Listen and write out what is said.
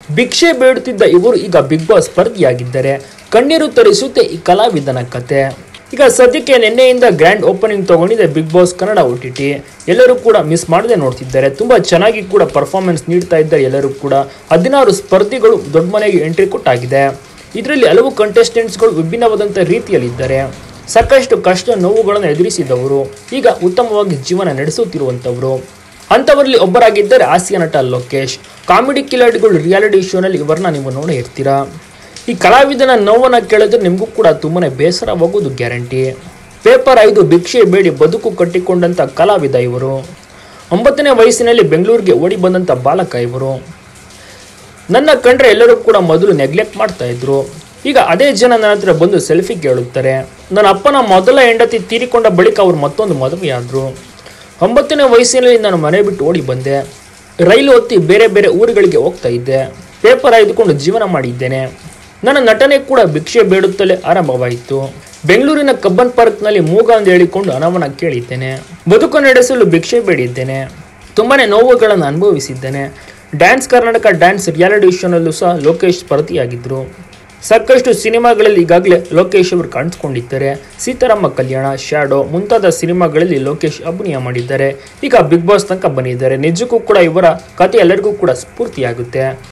ಭಿಕ್ಷೆ ಬೇಡುತ್ತಿದ್ದ ಇವರು ಈಗ ಬಿಗ್ ಬಾಸ್ ಸ್ಪರ್ಧಿಯಾಗಿದ್ದಾರೆ ಕಣ್ಣೀರು ತರಿಸುತ್ತೆ ಈ ಕಲಾವಿದನ ಕತೆ ಈಗ ಸದ್ಯಕ್ಕೆ ನಿನ್ನೆಯಿಂದ ಗ್ರ್ಯಾಂಡ್ ಓಪನಿಂಗ್ ತಗೊಂಡಿದೆ big boss Kannada O T T ಎಲ್ಲರೂ ಕೂಡ ಮಿಸ್ ಮಾಡದೆ ನೋಡ್ತಿದ್ದಾರೆ ತುಂಬ ಚೆನ್ನಾಗಿ ಕೂಡ ಪರ್ಫಾರ್ಮೆನ್ಸ್ ನೀಡ್ತಾ ಇದ್ದಾರೆ ಎಲ್ಲರೂ ಕೂಡ ಹದಿನಾರು ಸ್ಪರ್ಧಿಗಳು ದೊಡ್ಡ ಮನೆಗೆ ಎಂಟ್ರಿ ಕೊಟ್ಟಾಗಿದೆ ಇದರಲ್ಲಿ ಹಲವು ಕಂಟೆಸ್ಟೆಂಟ್ಸ್ಗಳು ವಿಭಿನ್ನವಾದಂಥ ರೀತಿಯಲ್ಲಿದ್ದಾರೆ ಸಾಕಷ್ಟು ಕಷ್ಟ ನೋವುಗಳನ್ನು ಎದುರಿಸಿದವರು ಈಗ ಉತ್ತಮವಾಗಿ ಜೀವನ ನಡೆಸುತ್ತಿರುವಂಥವರು ಅಂಥವರಲ್ಲಿ ಒಬ್ಬರಾಗಿದ್ದರೆ ಹಾಸ್ಯ ನಟ ಲೋಕೇಶ್ ಕಾಮಿಡಿ ಕಿಲಾಡಿಗಳು ರಿಯಾಲಿಟಿ ಶೋನಲ್ಲಿ ಇವರನ್ನ ನೀವು ನೋಡೇ ಇರ್ತೀರಾ ಈ ಕಲಾವಿದನ ನೋವನ್ನು ಕೇಳಿದ್ರೆ ನಿಮಗೂ ಕೂಡ ತುಂಬಾ ಬೇಸರವಾಗೋದು ಗ್ಯಾರಂಟಿ ಪೇಪರ್ ಐದು ಭಿಕ್ಷೆ ಬೇಡಿ ಬದುಕು ಕಟ್ಟಿಕೊಂಡಂಥ ಕಲಾವಿದ ಇವರು ಒಂಬತ್ತನೇ ವಯಸ್ಸಿನಲ್ಲಿ ಬೆಂಗಳೂರಿಗೆ ಓಡಿ ಬಂದಂಥ ಬಾಲಕ ಇವರು ನನ್ನ ಕಂಡ್ರೆ ಎಲ್ಲರೂ ಕೂಡ ಮೊದಲು ನೆಗ್ಲೆಕ್ಟ್ ಮಾಡ್ತಾ ಇದ್ರು ಈಗ ಅದೇ ಜನ ನನ್ನ ಹತ್ರ ಬಂದು ಸೆಲ್ಫಿ ಕೇಳುತ್ತಾರೆ ನನ್ನ ಅಪ್ಪನ ಮೊದಲ ಹೆಂಡತಿ ತೀರಿಕೊಂಡ ಬಳಿಕ ಅವರು ಮತ್ತೊಂದು ಮದುವೆಯಾದರು ಒಂಬತ್ತನೇ ವಯಸ್ಸಿನಲ್ಲಿ ನಾನು ಮನೆ ಬಿಟ್ಟು ಓಡಿ ಬಂದೆ ರೈಲು ಹತ್ತಿ ಬೇರೆ ಬೇರೆ ಊರುಗಳಿಗೆ ಹೋಗ್ತಾ ಇದ್ದೆ ಪೇಪರ್ ಆಯ್ದುಕೊಂಡು ಜೀವನ ಮಾಡಿದ್ದೇನೆ ನನ್ನ ನಟನೆ ಕೂಡ ಭಿಕ್ಷೆ ಬೇಡುತ್ತಲೇ ಆರಂಭವಾಯಿತು ಬೆಂಗಳೂರಿನ ಕಬ್ಬನ್ ಪಾರ್ಕ್ನಲ್ಲಿ ಮೂಗ ಎಂದು ಹೇಳಿಕೊಂಡು ಹಣವನ್ನ ಕೇಳಿದ್ದೇನೆ ಬದುಕು ನಡೆಸಲು ಭಿಕ್ಷೆ ಬೇಡಿದ್ದೇನೆ ತುಂಬಾನೇ ನೋವುಗಳನ್ನು ಅನುಭವಿಸಿದ್ದೇನೆ ಡ್ಯಾನ್ಸ್ ಕರ್ನಾಟಕ ಡ್ಯಾನ್ಸ್ ರಿಯಾಲಿಟಿ ಶೋನಲ್ಲೂ ಸಹ ಲೋಕೇಶ್ ಸ್ಪರ್ಧಿಯಾಗಿದ್ದರು ಸಾಕಷ್ಟು ಸಿನಿಮಾಗಳಲ್ಲಿ ಈಗಾಗಲೇ ಲೋಕೇಶ್ ಅವರು ಕಾಣಿಸ್ಕೊಂಡಿದ್ದಾರೆ ಸೀತಾರಾಮ ಕಲ್ಯಾಣ ಶ್ಯಾಡೋ ಮುಂತಾದ ಸಿನಿಮಾಗಳಲ್ಲಿ ಲೋಕೇಶ್ ಅಭಿನಯ ಮಾಡಿದ್ದಾರೆ ಈಗ ಬಿಗ್ ಬಾಸ್ ತನಕ ಬಂದಿದ್ದಾರೆ ನಿಜಕ್ಕೂ ಕೂಡ ಇವರ ಕಥೆ ಎಲ್ಲರಿಗೂ ಕೂಡ ಸ್ಫೂರ್ತಿಯಾಗುತ್ತೆ